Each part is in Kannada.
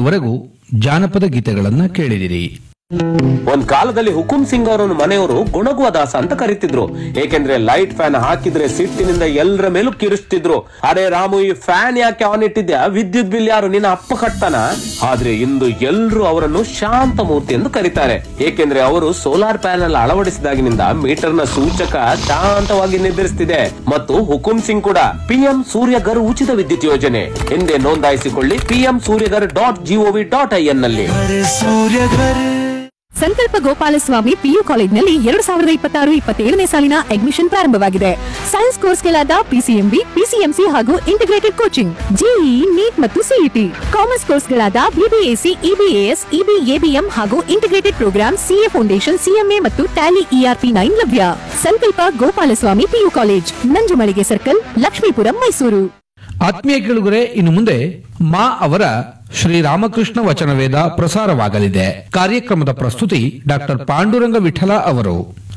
ಇದುವರೆಗೂ ಜಾನಪದ ಗೀತೆಗಳನ್ನ ಕೇಳಿದಿರಿ ಒಂದ್ ಕಾಲದಲ್ಲಿ ಹುಕುಂ ಸಿಂಗ್ ಅವರನ್ನು ಮನೆಯವರು ಗುಣಗುವ ದಾಸ ಅಂತ ಕರೀತಿದ್ರು ಏಕೆಂದ್ರೆ ಲೈಟ್ ಫ್ಯಾನ್ ಹಾಕಿದ್ರೆ ಸಿಟ್ಟಿನಿಂದ ಎಲ್ಲರ ಮೇಲೂ ಕಿರಿಸ್ತಿದ್ರು ಅರೆ ರಾಮು ಈ ಫ್ಯಾನ್ ಯಾಕೆ ಆನ್ ಇಟ್ಟಿದ್ಯಾ ವಿದ್ಯುತ್ ಬಿಲ್ ಯಾರು ನಿನ್ನ ಅಪ್ಪ ಕಟ್ತಾನ ಆದ್ರೆ ಇಂದು ಎಲ್ರು ಅವರನ್ನು ಶಾಂತ ಮೂರ್ತಿ ಎಂದು ಕರೀತಾರೆ ಏಕೆಂದ್ರೆ ಅವರು ಸೋಲಾರ್ ಪ್ಯಾನೆಲ್ ಅಳವಡಿಸಿದಾಗಿನಿಂದ ಮೀಟರ್ ನ ಸೂಚಕ ಶಾಂತವಾಗಿ ನಿರ್ಧರಿಸುತ್ತಿದೆ ಮತ್ತು ಹುಕುಂ ಸಿಂಗ್ ಕೂಡ ಪಿಎಂ ಸೂರ್ಯಗರ್ ಉಚಿತ ವಿದ್ಯುತ್ ಯೋಜನೆ ಎಂದೇ ನೋಂದಾಯಿಸಿಕೊಳ್ಳಿ PM Suryaghar dot gov dot I N ನಲ್ಲಿ ಸಂಕಲ್ಪ ಗೋಪಾಲಸ್ವಾಮಿ ಪಿಯು ಕಾಲೇಜಿನಲ್ಲಿ ಎರಡು ಸಾವಿರದ ಇಪ್ಪತ್ತಾರು ಇಪ್ಪತ್ತೇಳನೇ ಸಾಲಿನ ಅಡ್ಮಿಷನ್ ಪ್ರಾರಂಭವಾಗಿದೆ ಸೈನ್ಸ್ ಕೋರ್ಸ್ಗಳಾದ ಪಿಸಿಎಂಬಿ ಪಿಸಿಎಂಸಿ ಹಾಗೂ ಇಂಟಿಗ್ರೇಟೆಡ್ ಕೋಚಿಂಗ್ ಜೆಇಇ ನೀಟ್ ಮತ್ತು ಸಿಇಟಿ ಕಾಮರ್ಸ್ ಕೋರ್ಸ್ಗಳಾದ ಬಿಬಿಎಸಿ ಇಬಿಎಎಸ್ ಇಬಿಎಬಿಎಂ ಹಾಗೂ integrated program CA foundation CMA ಮತ್ತು ಟ್ಯಾಲಿ ಇಆರ್ಪಿ ನೈನ್ ಲಭ್ಯ Sankalpa Gopalaswamy PU college Nanjumalige circle Lakshmipuram Mysuru ಆತ್ಮೀಯ ಕೇಳುಗರೆ ಇನ್ನು ಮುಂದೆ ಮಾ ಅವರ ಶ್ರೀರಾಮಕೃಷ್ಣ ವಚನ ವೇದ ಪ್ರಸಾರವಾಗಲಿದೆ ಕಾರ್ಯಕ್ರಮದ ಪ್ರಸ್ತುತಿ ಡಾಕ್ಟರ್ ಪಾಂಡುರಂಗ ವಿಠಲ ಅವರು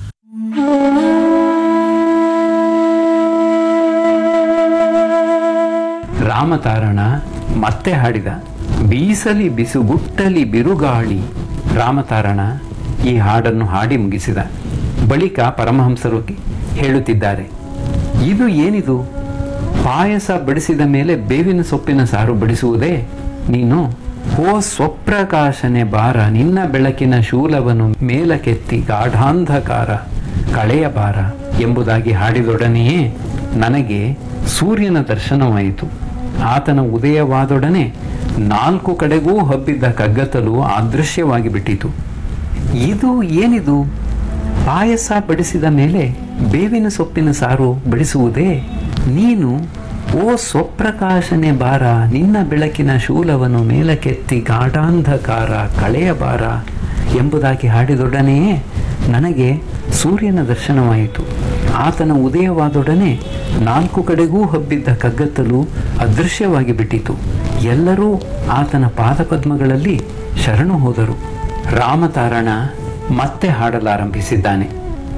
ರಾಮತಾರಣ ಮತ್ತೆ ಹಾಡಿದ ಬೀಸಲಿ ಬಿಸುಗುಟ್ಟಲಿ ಬಿರುಗಾಳಿ ರಾಮತಾರಣ ಈ ಹಾಡನ್ನು ಹಾಡಿ ಮುಗಿಸಿದ ಬಳಿಕ ಪರಮಹಂಸರು ಹೇಳುತ್ತಿದ್ದಾರೆ ಇದು ಏನಿದು ಪಾಯಸ ಬಡಿಸಿದ ಮೇಲೆ ಬೇವಿನ ಸೊಪ್ಪಿನ ಸಾರು ಬಡಿಸುವುದೇ ನೀನು ಓ ಸ್ವಪ್ರಕಾಶನೆ ಬಾರ ನಿನ್ನ ಬೆಳಕಿನ ಶೂಲವನ್ನು ಮೇಲಕ್ಕೆತ್ತಿ ಗಾಢಾಂಧಕಾರ ಕಳೆಯ ಬಾರ ಎಂಬುದಾಗಿ ಹಾಡಿದೊಡನೆಯೇ ನನಗೆ ಸೂರ್ಯನ ದರ್ಶನವಾಯಿತು ಆತನ ಉದಯವಾದೊಡನೆ ನಾಲ್ಕು ಕಡೆಗೂ ಹಬ್ಬಿದ್ದ ಕಗ್ಗತ್ತಲು ಅದೃಶ್ಯವಾಗಿ ಬಿಟ್ಟಿತು ಇದು ಏನಿದು ಪಾಯಸ ಬಡಿಸಿದ ಮೇಲೆ ಬೇವಿನ ಸೊಪ್ಪಿನ ಸಾರು ಬಡಿಸುವುದೇ ನೀನು ಓ ಸ್ವಪ್ರಕಾಶನೆ ಬಾರ ನಿನ್ನ ಬೆಳಕಿನ ಶೂಲವನ್ನು ಮೇಲಕ್ಕೆತ್ತಿ ಗಾಢಾಂಧಕಾರ ಕಳೆಯ ಬಾರ ಎಂಬುದಾಗಿ ಹಾಡಿದೊಡನೆಯೇ ನನಗೆ ಸೂರ್ಯನ ದರ್ಶನವಾಯಿತು ಆತನ ಉದಯವಾದೊಡನೆ ನಾಲ್ಕು ಕಡೆಗೂ ಹಬ್ಬಿದ್ದ ಕಗ್ಗತ್ತಲು ಅದೃಶ್ಯವಾಗಿ ಬಿಟ್ಟಿತು ಎಲ್ಲರೂ ಆತನ ಪಾದಪದ್ಮಗಳಲ್ಲಿ ಶರಣು ಹೋದರು ರಾಮತಾರಣ ಮತ್ತೆ ಹಾಡಲಾರಂಭಿಸಿದ್ದಾನೆ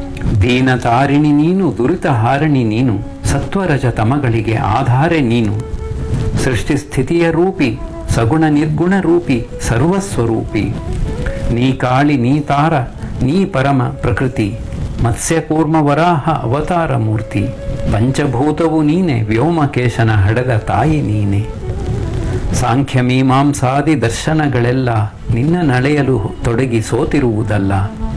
ದೀನತಾರಿಣಿ ನೀನು ದುರಿತ ಹಾರಣಿ ನೀನು ಸತ್ವರಜ ತಮಗಳಿಗೆ ಆಧಾರೆ ನೀನು ಸೃಷ್ಟಿ ಸ್ಥಿತಿಯ ರೂಪಿ ಸಗುಣ ನಿರ್ಗುಣ ರೂಪಿ ಸರ್ವಸ್ವರೂಪಿ ನೀ ಕಾಳಿ ನೀ ತಾರ ನೀ ಪರಮ ಪ್ರಕೃತಿ ಮತ್ಸ್ಯಕೂರ್ಮ ವರಾಹ ಅವತಾರ ಮೂರ್ತಿ ಪಂಚಭೂತವು ನೀನೆ ವ್ಯೋಮಕೇಶನ ಹಡೆದ ತಾಯಿ ನೀನೆ ಸಾಂಖ್ಯ ಮೀಮಾಂಸಾದಿ ದರ್ಶನಗಳೆಲ್ಲ ನಿನ್ನ ನಡೆಯಲು ತೊಡಗಿ ಸೋತಿರುವುದಲ್ಲ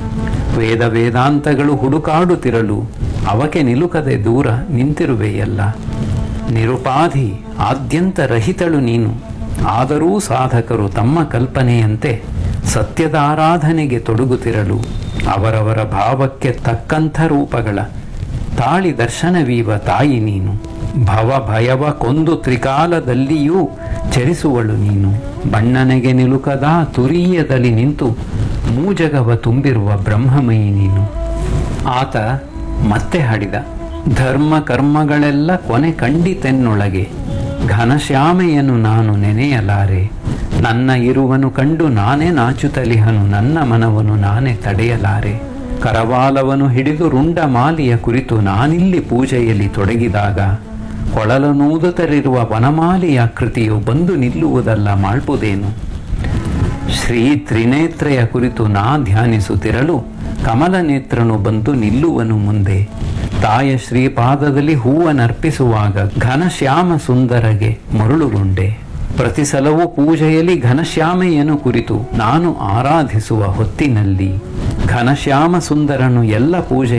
ವೇದ ವೇದಾಂತಗಳು ಹುಡುಕಾಡುತ್ತಿರಲು ಅವಕ್ಕೆ ನಿಲುಕದೆ ದೂರ ನಿಂತಿರುವೆಯಲ್ಲ ನಿರುಪಾಧಿ ಆದ್ಯಂತ ರಹಿತಳು ನೀನು ಆದರೂ ಸಾಧಕರು ತಮ್ಮ ಕಲ್ಪನೆಯಂತೆ ಸತ್ಯದ ಆರಾಧನೆಗೆ ತೊಡಗುತ್ತಿರಲು ಅವರವರ ಭಾವಕ್ಕೆ ತಕ್ಕಂಥ ರೂಪಗಳ ತಾಳಿ ದರ್ಶನವೀವ ತಾಯಿ ನೀನು ಭವ ಭಯವ ಕೊಂದು ತ್ರಿಕಾಲದಲ್ಲಿಯೂ ಚರಿಸುವಳು ನೀನು ಬಣ್ಣನೆಗೆ ನಿಲುಕದ ತುರೀಯದಲ್ಲಿ ನಿಂತು ಮೂಜಗವ ತುಂಬಿರುವ ಬ್ರಹ್ಮಮಯಿ ನೀನು ಆತ ಮತ್ತೆ ಹಾಡಿದ ಧರ್ಮ ಕರ್ಮಗಳೆಲ್ಲ ಕೊನೆ ಕಂಡಿತೆನ್ನೊಳಗೆ ಘನಶ್ಯಾಮೆಯನ್ನು ನಾನು ನೆನೆಯಲಾರೆ ನನ್ನ ಇರುವನು ಕಂಡು ನಾನೇ ನಾಚುತ್ತಲಿಹನು ನನ್ನ ಮನವನ್ನು ನಾನೇ ತಡೆಯಲಾರೆ ಕರವಾಲವನ್ನು ಹಿಡಿದು ರುಂಡ ಮಾಲಿಯ ಕುರಿತು ನಾನಿಲ್ಲಿ ಪೂಜೆಯಲ್ಲಿ ತೊಡಗಿದಾಗ ಕೊಳಲನೂದುತ್ತಲಿರುವ ವನಮಾಲಿಯ ಕೃತಿಯು ಬಂದು ನಿಲ್ಲುವುದಲ್ಲ ಮಾಡ್ಪುದೇನು ಶ್ರೀ ತ್ರಿನೇತ್ರೆಯ ಕುರಿತು ನಾ ಧ್ಯಾನಿಸುತ್ತಿರಲು ಕಮಲ ನೇತ್ರನು ಬಂದು ನಿಲ್ಲುವನು ಮುಂದೆ ತಾಯ ಶ್ರೀಪಾದದಲ್ಲಿ ಹೂವನರ್ಪಿಸುವಾಗ ಘನಶ್ಯಾಮ ಸುಂದರಗೆ ಮರುಳುಗೊಂಡೆ ಪ್ರತಿ ಸಲವೂ ಪೂಜೆಯಲ್ಲಿ ಘನಶ್ಯಾಮೆಯನ್ನು ಕುರಿತು ನಾನು ಆರಾಧಿಸುವ ಹೊತ್ತಿನಲ್ಲಿ ಘನಶ್ಯಾಮ ಸುಂದರನು ಎಲ್ಲ ಪೂಜೆ